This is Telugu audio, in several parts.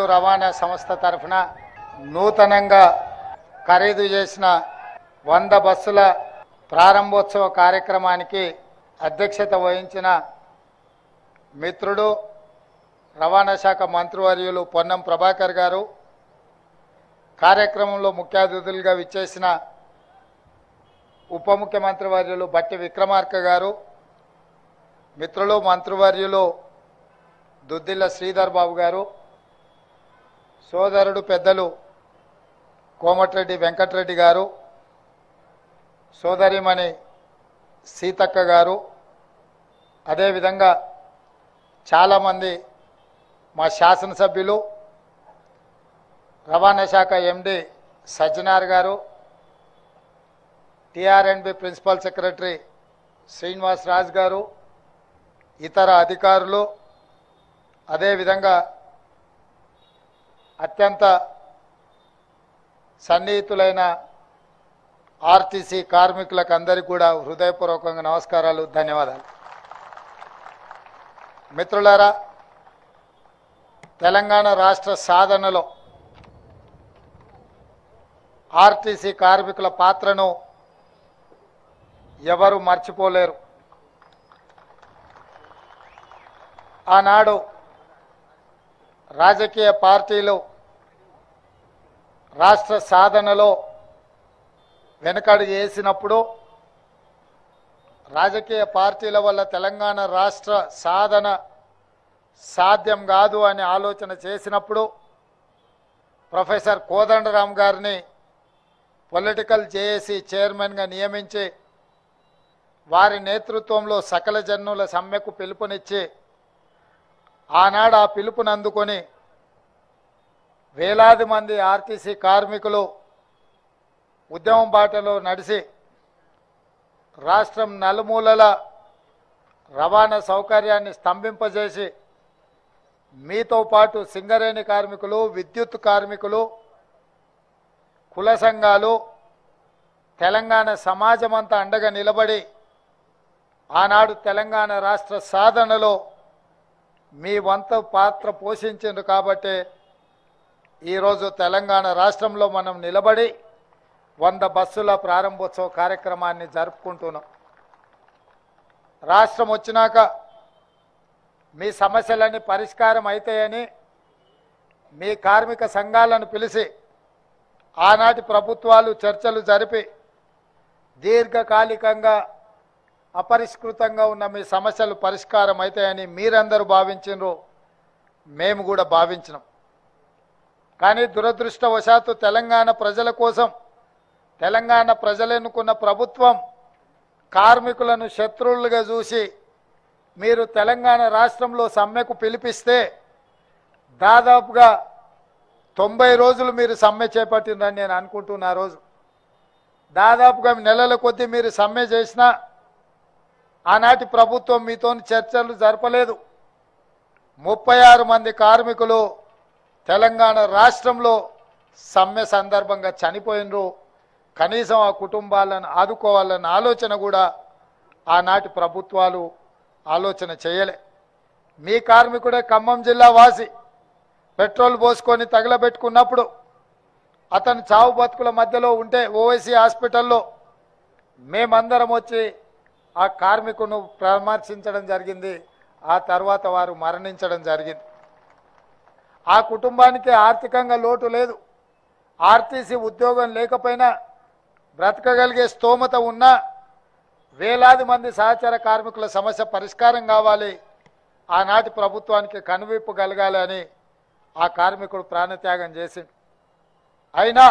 రవాణా సంస్థ తరఫున నూతనంగా ఖరీదు చేసిన వంద బస్సుల ప్రారంభోత్సవ కార్యక్రమానికి అధ్యక్షత వహించిన మిత్రుడు రవాణా శాఖ మంత్రివర్యులు పొన్నం ప్రభాకర్ గారు కార్యక్రమంలో ముఖ్య అతిథులుగా విచ్చేసిన ఉప ముఖ్యమంత్రి వర్యులు బట్టి విక్రమార్క గారు మిత్రులు మంత్రివర్యులు దుద్దిల్ల శ్రీధర్ బాబు గారు సోదరుడు పెద్దలు కోమటిరెడ్డి వెంకటరెడ్డి గారు సోదరిమణి సీతక్క గారు అదేవిధంగా చాలామంది మా శాసనసభ్యులు రవాణా శాఖ ఎండి సజ్జనార్ గారు TRNB principal secretary Srinivas Raj గారు ఇతర అధికారులు అదేవిధంగా అత్యంత సన్నిహితులైన ఆర్టీసీ కార్మికులకు అందరికీ కూడా హృదయపూర్వకంగా నమస్కారాలు ధన్యవాదాలు మిత్రులారా తెలంగాణ రాష్ట్ర సాధనలో ఆర్టీసీ కార్మికుల పాత్రను ఎవరు మర్చిపోలేరు ఆనాడు రాజకీయ పార్టీలు రాష్ట్ర సాధనలో వెనకడుగు వేసినప్పుడు రాజకీయ పార్టీల వల్ల తెలంగాణ రాష్ట్ర సాధన సాధ్యం కాదు అని ఆలోచన చేసినప్పుడు ప్రొఫెసర్ కోదండరామ్ గారిని పొలిటికల్ జేఏసీ చైర్మన్గా నియమించి వారి నేతృత్వంలో సకల జన్నుల సమ్మెకు పిలుపునిచ్చి ఆనాడు ఆ పిలుపుని అందుకొని వేలాది మంది ఆర్టీసీ కార్మికులు ఉద్యమం బాటలో నడిచి రాష్ట్రం నలుమూలల రవాణా సౌకర్యాన్ని స్తంభింపజేసి మీతో పాటు సింగరేణి కార్మికులు విద్యుత్ కార్మికులు కుల సంఘాలు తెలంగాణ సమాజం అంతా అండగా నిలబడి ఆనాడు తెలంగాణ రాష్ట్ర సాధనలో మీ వంత పాత్ర పోషించిండ్రు కాబట్టి ఈరోజు తెలంగాణ రాష్ట్రంలో మనం నిలబడి వంద బస్సుల ప్రారంభోత్సవ కార్యక్రమాన్ని జరుపుకుంటున్నాం రాష్ట్రం వచ్చినాక మీ సమస్యలన్నీ పరిష్కారం అవుతాయని మీ కార్మిక సంఘాలను పిలిచి ఆనాటి ప్రభుత్వాలు చర్చలు జరిపి దీర్ఘకాలికంగా అపరిష్కృతంగా ఉన్న మీ సమస్యలు పరిష్కారం అవుతాయని మీరందరూ భావించినరు మేము కూడా భావించినాం కానీ దురదృష్టవశాత్తు తెలంగాణ ప్రజల కోసం తెలంగాణ ప్రజలెన్నుకున్న ప్రభుత్వం కార్మికులను శత్రువులుగా చూసి మీరు తెలంగాణ రాష్ట్రంలో సమ్మెకు పిలిపిస్తే దాదాపుగా తొంభై రోజులు మీరు సమ్మె చేపట్టిందని నేను అనుకుంటున్నా ఆ రోజు దాదాపుగా నెలల కొద్దీ మీరు సమ్మె చేసినా ఆనాటి ప్రభుత్వం మీతో చర్చలు జరపలేదు ముప్పై ఆరు మంది కార్మికులు తెలంగాణ రాష్ట్రంలో సమ్మె సందర్భంగా చనిపోయినరు కనీసం ఆ కుటుంబాలను ఆదుకోవాలన్న ఆలోచన కూడా ఆనాటి ప్రభుత్వాలు ఆలోచన చేయలే మీ కార్మికుడే ఖమ్మం జిల్లా వాసి పెట్రోల్ పోసుకొని తగలబెట్టుకున్నప్పుడు అతను చావు బతుకుల మధ్యలో ఉంటే ఓవైసీ హాస్పిటల్లో మేమందరం వచ్చి ఆ కార్మికును పరామర్శించడం జరిగింది ఆ తర్వాత వారు మరణించడం జరిగింది ఆ కుటుంబానికి ఆర్థికంగా లోటు లేదు ఆర్టీసీ ఉద్యోగం లేకపోయినా బ్రతకగలిగే స్తోమత ఉన్నా వేలాది మంది సహచర కార్మికుల సమస్య పరిష్కారం కావాలి ఆనాటి ప్రభుత్వానికి కనువిప్పు కలగాలి అని ఆ కార్మికుడు ప్రాణత్యాగం చేసింది అయినా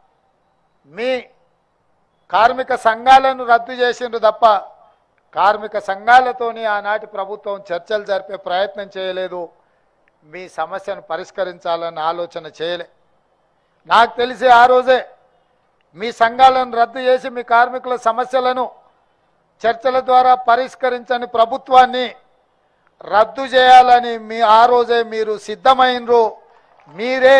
మీ కార్మిక సంఘాలను రద్దు చేసిండ్రు తప్ప కార్మిక సంఘాలతోని ఆనాటి ప్రభుత్వం చర్చలు జరిపే ప్రయత్నం చేయలేదు మీ సమస్యను పరిష్కరించాలన్న ఆలోచన చేయలే నాకు తెలిసి ఆ రోజే మీ సంఘాలను రద్దు చేసి మీ కార్మికుల సమస్యలను చర్చల ద్వారా పరిష్కరించని ప్రభుత్వాన్ని రద్దు చేయాలని మీ ఆ రోజే మీరు సిద్ధమైనరు మీరే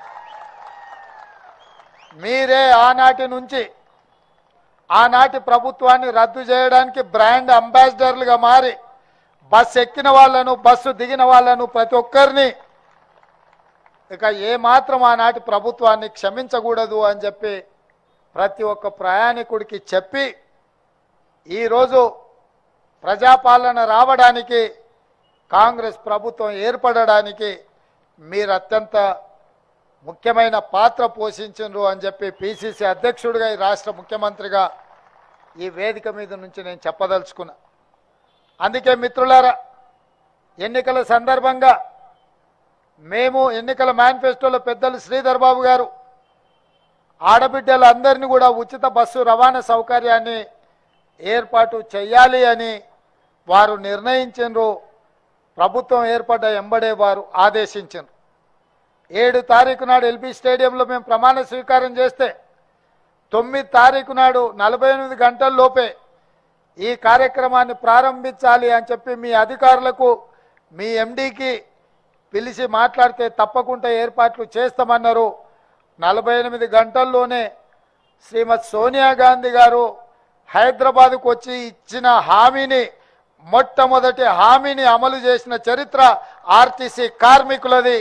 మీరే ఆనాటి నుంచి ఆనాటి ప్రభుత్వాన్ని రద్దు చేయడానికి బ్రాండ్ అంబాసిడర్లుగా మారి బస్సు ఎక్కిన వాళ్ళను బస్సు దిగిన వాళ్ళను ప్రతి ఒక్కరిని ఇక ఏమాత్రం ఆనాటి ప్రభుత్వాన్ని క్షమించకూడదు అని చెప్పి ప్రతి ఒక్క ప్రయాణికుడికి చెప్పి ఈరోజు ప్రజాపాలన రావడానికి కాంగ్రెస్ ప్రభుత్వం ఏర్పడడానికి మీరు అత్యంత ముఖ్యమైన పాత్ర పోషించరు అని చెప్పి పిసిసి అధ్యక్షుడిగా ఈ రాష్ట్ర ముఖ్యమంత్రిగా ఈ వేదిక మీద నుంచి నేను చెప్పదలుచుకున్నా అందుకే మిత్రులారా ఎన్నికల సందర్భంగా మేము ఎన్నికల మేనిఫెస్టోలో పెద్దలు శ్రీధర్ బాబు గారు ఆడబిడ్డలందరినీ కూడా ఉచిత బస్సు రవాణా సౌకర్యాన్ని ఏర్పాటు చేయాలి అని వారు నిర్ణయించారు ప్రభుత్వం ఏర్పడ్డ ఎంబడే వారు ఆదేశించారు ఏడు తారీఖు నాడు ఎల్బీ స్టేడియంలో మేము ప్రమాణ స్వీకారం చేస్తే తొమ్మిది తారీఖు నాడు నలభై ఎనిమిది గంటల లోపే ఈ కార్యక్రమాన్ని ప్రారంభించాలి అని చెప్పి మీ అధికారులకు మీ ఎండీకి పిలిచి మాట్లాడితే తప్పకుండా ఏర్పాట్లు చేస్తామన్నారు నలభై ఎనిమిది గంటల్లోనే శ్రీమతి సోనియా గాంధీ గారు హైదరాబాద్కు వచ్చి ఇచ్చిన హామీని మొట్టమొదటి హామీని అమలు చేసిన చరిత్ర ఆర్టీసీ కార్మికులది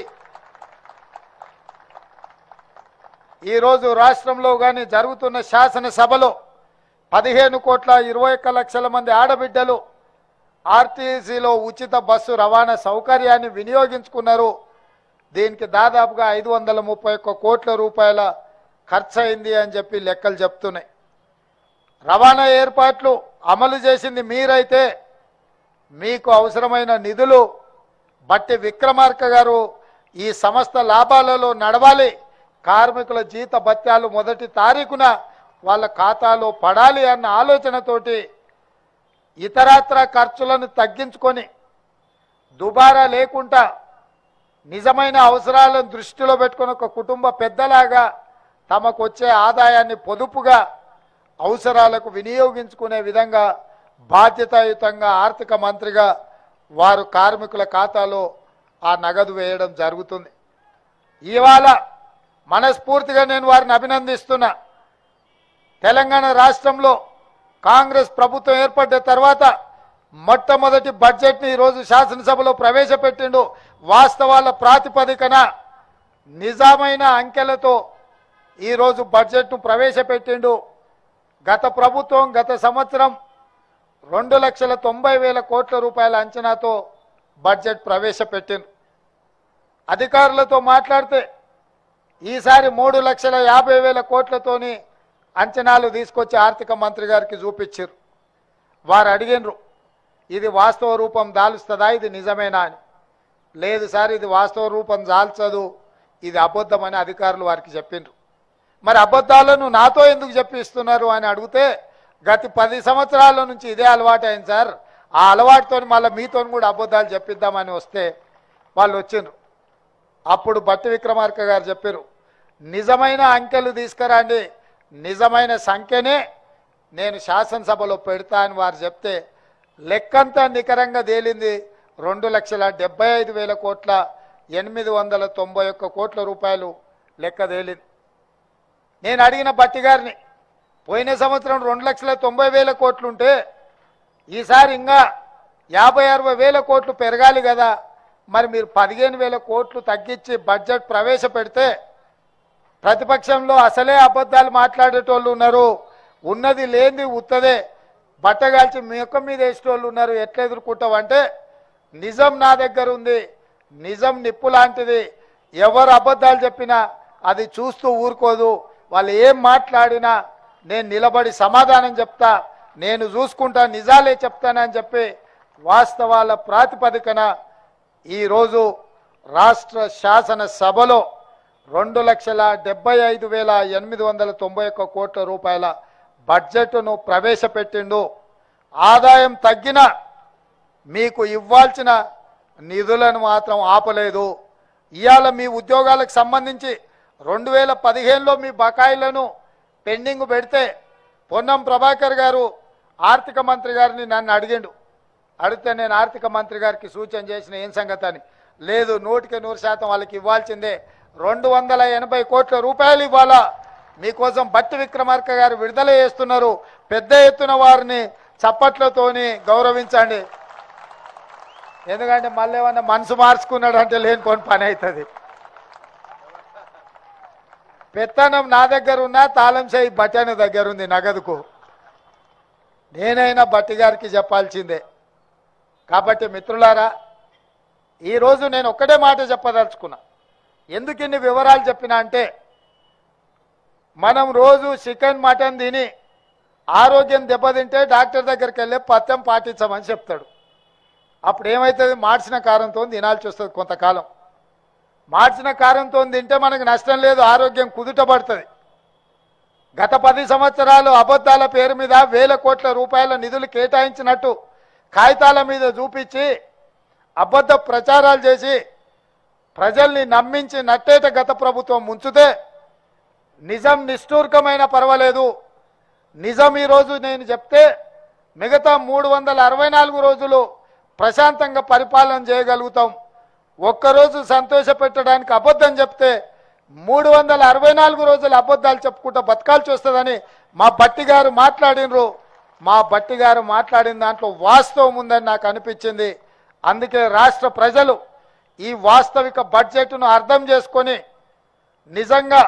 ఈరోజు రాష్ట్రంలో కానీ జరుగుతున్న శాసనసభలో పదిహేను కోట్ల ఇరవై ఒక్క లక్షల మంది ఆడబిడ్డలు ఆర్టీసీలో ఉచిత బస్సు రవాణా సౌకర్యాన్ని వినియోగించుకున్నారు దీనికి దాదాపుగా ఐదు వందల ముప్పై ఒక్క కోట్ల రూపాయల ఖర్చు అయింది అని చెప్పి లెక్కలు చెప్తున్నాయి రవాణా ఏర్పాట్లు అమలు చేసింది మీరైతే మీకు అవసరమైన నిధులు బట్టి విక్రమార్క గారు ఈ సంస్థ లాభాలలో నడవాలి కార్మికుల జీత భత్యాలు మొదటి తారీఖున వాళ్ళ ఖాతాలో పడాలి అన్న ఆలోచనతోటి ఇతరత్ర ఖర్చులను తగ్గించుకొని దుబారా లేకుండా నిజమైన అవసరాలను దృష్టిలో పెట్టుకొని ఒక కుటుంబ పెద్దలాగా తమకు వచ్చే ఆదాయాన్ని పొదుపుగా అవసరాలకు వినియోగించుకునే విధంగా బాధ్యతాయుతంగా ఆర్థిక మంత్రిగా వారు కార్మికుల ఖాతాలో ఆ నగదు వేయడం జరుగుతుంది ఇవాళ మనస్ఫూర్తిగా నేను వారిని అభినందిస్తున్నా తెలంగాణ రాష్ట్రంలో కాంగ్రెస్ ప్రభుత్వం ఏర్పడ్డ తర్వాత మొట్టమొదటి బడ్జెట్ని ఈరోజు శాసనసభలో ప్రవేశపెట్టిండు వాస్తవాల ప్రాతిపదికన నిజమైన అంకెలతో ఈరోజు బడ్జెట్ను ప్రవేశపెట్టిండు గత ప్రభుత్వం గత సంవత్సరం రెండు లక్షల తొంభై వేల కోట్ల రూపాయల అంచనాతో బడ్జెట్ ప్రవేశపెట్టింది అధికారులతో మాట్లాడితే ఈసారి మూడు లక్షల యాభై వేల కోట్లతోని అంచనాలు తీసుకొచ్చి ఆర్థిక మంత్రి గారికి చూపించారు వారు అడిగినరు ఇది వాస్తవ రూపం దాలుస్తుందా ఇది నిజమేనా అని లేదు సార్ ఇది వాస్తవ రూపం దాల్చదు ఇది అబద్ధమని అధికారులు వారికి చెప్పిండ్రు మరి అబద్ధాలను నాతో ఎందుకు చెప్పిస్తున్నారు అని అడిగితే గత పది సంవత్సరాల నుంచి ఇదే అలవాటు అయింది సార్ ఆ అలవాటుతో మళ్ళీ మీతో కూడా అబద్ధాలు చెప్పిద్దామని వస్తే వాళ్ళు వచ్చిండ్రు అప్పుడు బట్టి విక్రమార్క గారు చెప్పారు నిజమైన అంకెలు తీసుకురండి నిజమైన సంఖ్యనే నేను శాసనసభలో పెడతా అని వారు చెప్తే లెక్కంతా నికరంగా తేలింది రెండు లక్షల డెబ్బై ఐదు వేల కోట్ల ఎనిమిది వందల తొంభై ఒక్క కోట్ల రూపాయలు లెక్క తేలింది నేను అడిగిన బట్టి గారిని పోయిన సంవత్సరం రెండు లక్షల తొంభై వేల కోట్లుంటే ఈసారి ఇంకా యాభై అరవై వేల కోట్లు పెరగాలి కదా మరి మీరు పదిహేను వేల కోట్లు తగ్గించి బడ్జెట్ ప్రవేశపెడితే ప్రతిపక్షంలో అసలే అబద్ధాలు మాట్లాడేటోళ్ళు ఉన్నారు ఉన్నది లేనిది ఉత్తదే బట్టగాల్చి మీ యొక్క మీద వేసేటోళ్ళు ఉన్నారు ఎట్లా ఎదుర్కొంటావు అంటే నిజం నా దగ్గర ఉంది నిజం నిప్పు లాంటిది ఎవరు అబద్ధాలు చెప్పినా అది చూస్తూ ఊరుకోదు వాళ్ళు ఏం మాట్లాడినా నేను నిలబడి సమాధానం చెప్తా నేను చూసుకుంటా నిజాలే చెప్తానని చెప్పి వాస్తవాల ప్రాతిపదికన ఈరోజు రాష్ట్ర శాసన సభలో రెండు లక్షల డెబ్బై ఐదు వేల ఎనిమిది వందల తొంభై ఒక్క కోట్ల రూపాయల బడ్జెట్ను ప్రవేశపెట్టిండు ఆదాయం తగ్గిన మీకు ఇవ్వాల్సిన నిధులను మాత్రం ఆపలేదు ఇవాళ మీ ఉద్యోగాలకు సంబంధించి రెండు వేల పదిహేనులో మీ బకాయిలను పెండింగ్ పెడితే పొన్నం ప్రభాకర్ గారు ఆర్థిక మంత్రి గారిని నన్ను అడిగిండు అడిగితే నేను ఆర్థిక మంత్రి గారికి సూచన చేసిన ఏం సంగతి అని లేదు నూటికి నూరు శాతం వాళ్ళకి ఇవ్వాల్సిందే రెండు వందల ఎనభై కోట్ల రూపాయలు ఇవ్వాలా మీకోసం బట్టి విక్రమార్క గారు విడుదల చేస్తున్నారు పెద్ద ఎత్తున వారిని చప్పట్లతోని గౌరవించండి ఎందుకంటే మళ్ళీ ఏమన్నా మనసు మార్చుకున్నాడు అంటే లేనిపోని పని అవుతుంది పెత్తనం నా దగ్గర ఉన్నా తాళం చేయి బట్టన దగ్గర ఉంది నగదుకు నేనైనా బట్టి గారికి చెప్పాల్సిందే కాబట్టి మిత్రులారా ఈరోజు నేను ఒక్కటే మాట చెప్పదలుచుకున్నా ఎందుకు ఇన్ని వివరాలు చెప్పినా అంటే మనం రోజు చికెన్ మటన్ తిని ఆరోగ్యం దెబ్బతింటే డాక్టర్ దగ్గరికి వెళ్ళి పథ్యం పాటించమని చెప్తాడు అప్పుడు ఏమవుతుంది మార్చిన కారంతో తినాల్సి వస్తుంది కొంతకాలం మార్చిన కారంతో తింటే మనకు నష్టం లేదు ఆరోగ్యం కుదుటపడుతుంది గత పది సంవత్సరాలు అబద్ధాల పేరు మీద వేల కోట్ల రూపాయల నిధులు కేటాయించినట్టు కాగితాల మీద చూపించి అబద్ధ ప్రచారాలు చేసి ప్రజల్ని నమ్మించి నట్టేట గత ప్రభుత్వం ముంచుతే నిజం నిష్ఠూర్కమైన పర్వాలేదు నిజం ఈరోజు నేను చెప్తే మిగతా మూడు వందల అరవై నాలుగు రోజులు ప్రశాంతంగా పరిపాలన చేయగలుగుతాం ఒక్కరోజు సంతోష పెట్టడానికి అబద్ధం చెప్తే మూడు వందల అరవై నాలుగు రోజులు అబద్ధాలు చెప్పుకుంటూ బతకాల్సి వస్తుందని మా బట్టి గారు మాట్లాడినరు మా బట్టి గారు మాట్లాడిన దాంట్లో వాస్తవం ఉందని నాకు అనిపించింది అందుకే రాష్ట్ర ప్రజలు ఈ వాస్తవిక బడ్జెట్ను అర్థం చేసుకొని నిజంగా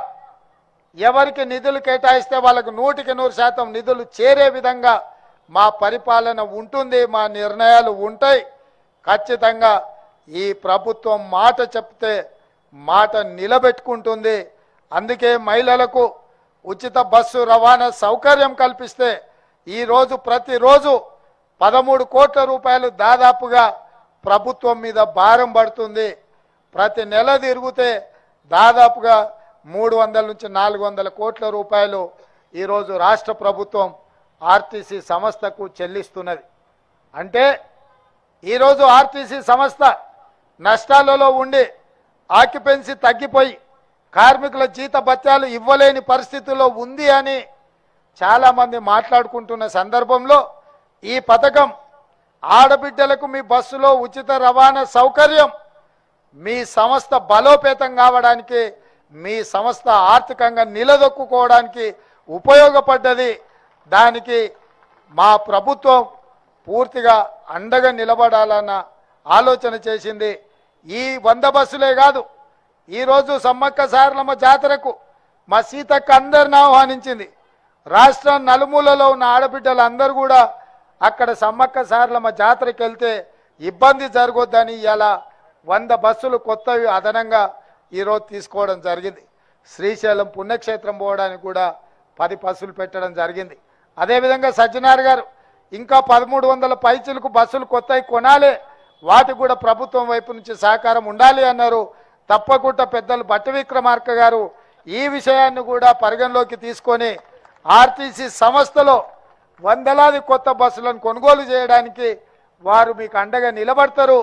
ఎవరికి నిధులు కేటాయిస్తే వాళ్ళకు నూటికి నూరు శాతం నిధులు చేరే విధంగా మా పరిపాలన ఉంటుంది మా నిర్ణయాలు ఉంటాయి ఖచ్చితంగా ఈ ప్రభుత్వం మాట చెప్తే మాట నిలబెట్టుకుంటుంది అందుకే మహిళలకు ఉచిత బస్సు రవాణా సౌకర్యం కల్పిస్తే ఈరోజు ప్రతిరోజు పదమూడు కోట్ల రూపాయలు దాదాపుగా ప్రభుత్వం మీద భారం పడుతుంది ప్రతి నెల తిరిగితే దాదాపుగా మూడు వందల నుంచి నాలుగు వందల కోట్ల రూపాయలు ఈరోజు రాష్ట్ర ప్రభుత్వం ఆర్టీసీ సంస్థకు చెల్లిస్తున్నది అంటే ఈరోజు ఆర్టీసీ సంస్థ నష్టాలలో ఉండి ఆక్యుపెన్సీ తగ్గిపోయి కార్మికుల జీత భత్యాలు ఇవ్వలేని పరిస్థితుల్లో ఉంది అని చాలామంది మాట్లాడుకుంటున్న సందర్భంలో ఈ పథకం ఆడబిడ్డలకు మీ బస్సులో ఉచిత రవాణా సౌకర్యం మీ సంస్థ బలోపేతం కావడానికి మీ సంస్థ ఆర్థికంగా నిలదొక్కుకోవడానికి ఉపయోగపడ్డది దానికి మా ప్రభుత్వం పూర్తిగా అండగా నిలబడాలన్న ఆలోచన చేసింది ఈ వంద బస్సులే కాదు ఈరోజు సమ్మక్క సారలమ్మ జాతరకు మా సీతక్క అందరిని ఆహ్వానించింది రాష్ట్రం నలుమూలలో ఉన్న ఆడబిడ్డలందరూ కూడా అక్కడ సమ్మక్క సారలమ్మ జాతరకి వెళ్తే ఇబ్బంది జరగొద్దని ఇలా వంద బస్సులు కొత్తవి అదనంగా ఈరోజు తీసుకోవడం జరిగింది శ్రీశైలం పుణ్యక్షేత్రం పోవడానికి కూడా పది బస్సులు పెట్టడం జరిగింది అదేవిధంగా సజ్జనార్ గారు ఇంకా పదమూడు వందల పైచులకు బస్సులు కొత్తవి కొనాలి వాటికి కూడా ప్రభుత్వం వైపు నుంచి సహకారం ఉండాలి అన్నారు తప్పకుండా పెద్దలు బట్టి విక్రమార్క గారు ఈ విషయాన్ని కూడా పరిగణలోకి తీసుకొని ఆర్టీసీ సంస్థలో వందలాది కొత్త బస్సులను కొనుగోలు చేయడానికి వారు మీకు అండగా నిలబడతారు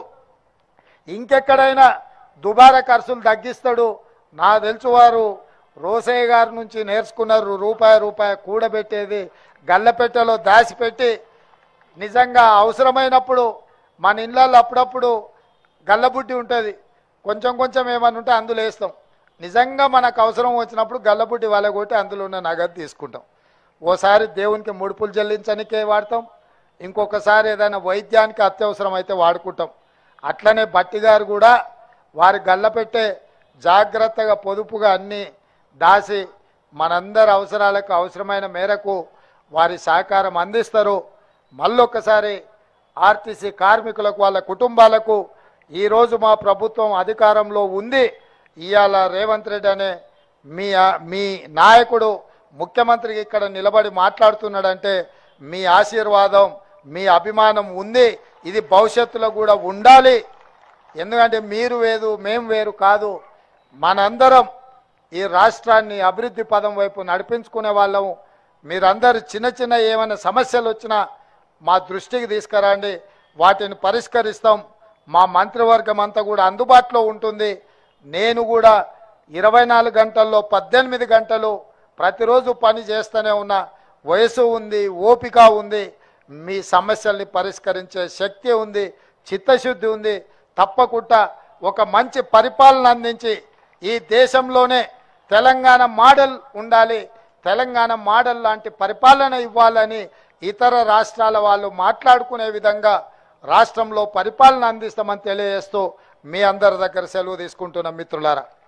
ఇంకెక్కడైనా దుబారా ఖర్చులు తగ్గిస్తాడు నా తెలుసు వారు రోసయ్య గారి నుంచి నేర్చుకున్నారు రూపాయి రూపాయి కూడబెట్టేది గల్లపెట్టెలో దాచిపెట్టి నిజంగా అవసరమైనప్పుడు మన ఇళ్ళల్లో అప్పుడప్పుడు గల్లబుడ్డి ఉంటుంది కొంచెం కొంచెం ఏమన్నా ఉంటే అందులో వేస్తాం నిజంగా మనకు అవసరం వచ్చినప్పుడు గల్లబుడ్డి వాళ్ళగొట్టి అందులో ఉన్న నగదు తీసుకుంటాం ఓసారి దేవునికి ముడుపులు చెల్లించడానికే వాడతాం ఇంకొకసారి ఏదైనా వైద్యానికి అత్యవసరం అయితే వాడుకుంటాం అట్లనే బట్టి గారు కూడా వారి గల్లపెట్టే జాగ్రత్తగా పొదుపుగా అన్ని దాసి మనందరి అవసరాలకు అవసరమైన మేరకు వారి సహకారం అందిస్తారు మళ్ళొక్కసారి ఆర్టీసీ కార్మికులకు వాళ్ళ కుటుంబాలకు ఈరోజు మా ప్రభుత్వం అధికారంలో ఉంది ఇవాళ రేవంత్ రెడ్డి అనే మీ మీ నాయకుడు ముఖ్యమంత్రికి ఇక్కడ నిలబడి మాట్లాడుతున్నాడంటే మీ ఆశీర్వాదం మీ అభిమానం ఉంది ఇది భవిష్యత్తులో కూడా ఉండాలి ఎందుకంటే మీరు వేరు మేం వేరు కాదు మనందరం ఈ రాష్ట్రాన్ని అభివృద్ధి పదం వైపు నడిపించుకునే వాళ్ళం మీరందరూ చిన్న చిన్న ఏమైనా సమస్యలు వచ్చినా మా దృష్టికి తీసుకురండి వాటిని పరిష్కరిస్తాం మా మంత్రివర్గం అంతా కూడా అందుబాటులో ఉంటుంది నేను కూడా ఇరవై నాలుగు గంటల్లో పద్దెనిమిది గంటలు ప్రతిరోజు పని చేస్తూనే ఉన్నా వయసు ఉంది ఓపిక ఉంది మీ సమస్యల్ని పరిష్కరించే శక్తి ఉంది చిత్తశుద్ధి ఉంది తప్పకుండా ఒక మంచి పరిపాలన అందించి ఈ దేశంలోనే తెలంగాణ మోడల్ ఉండాలి తెలంగాణ మోడల్ లాంటి పరిపాలన ఇవ్వాలని ఇతర రాష్ట్రాల వాళ్ళు మాట్లాడుకునే విధంగా రాష్ట్రంలో పరిపాలన అందిస్తామని తెలియజేస్తూ మీ అందరి దగ్గర సెలవు తీసుకుంటున్న మిత్రులారా